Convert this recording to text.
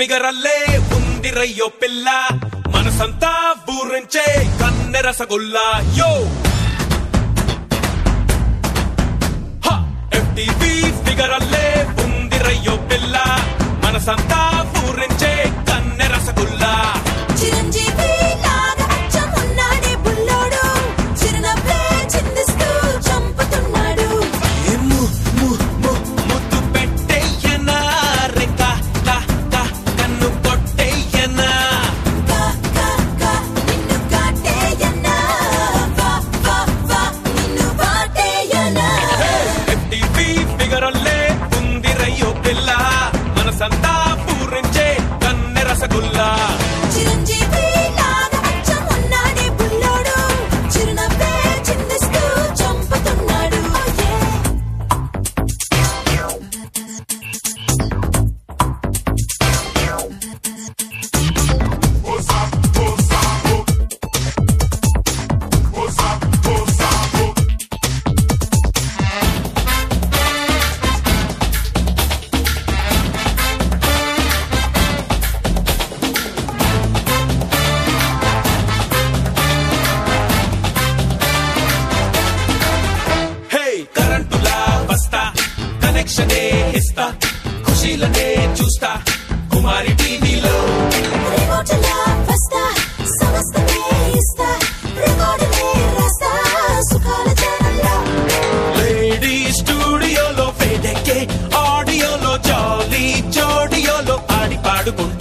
figure అల్లే ఉంది రయ్యో పిల్ల మనసంతా ఊరించే కన్నె రసగుల్లా యో ఎఫ్టీవీ ఫిగర్ అల్లే ఉంది రయ్యో పిల్ల మనసంతా ఊరించే కన్నె రసగుల్లా చిరంజీవి లాగా అచ్చం ఉన్నాడే బుల్లోడు చిరునవ్వే చిందిస్తూ చంపుతున్నాడు ఏ ము ము ము ముద్దు పెట్టేయనా రేఖ కా కా కన్ను కొట్టేయనా కా కా కా నిన్ను కాటేయనా వా వా వా నిన్ను వాటేయనా ఎఫ్టీవీ ఫిగర్ అల్లే ఉంది రయ్యో పిల్ల మనసంతా పూరించే కన్నె రసగుల్లా చిరంజీవి లాగా అచ్చం ఉన్నాడే బుల్లోడు చిరునవ్వే చిందిస్తూ చంపుతున్నాడు ఓ యే హే కరెంటులా వస్తా కనెక్షనే ఇస్తా ఖుషీలనే చూస్తా కుమారి టీవీలో రిమోట్లా వస్తా సమస్తమే ఇస్తా రికార్డులే రాస్తా సుఖాల ఛానల్లో లేడీ స్టూడియోలో వేడెక్కే ఆడియోలో జాలీ జోడియోలో ఆడి పాడుకుంటా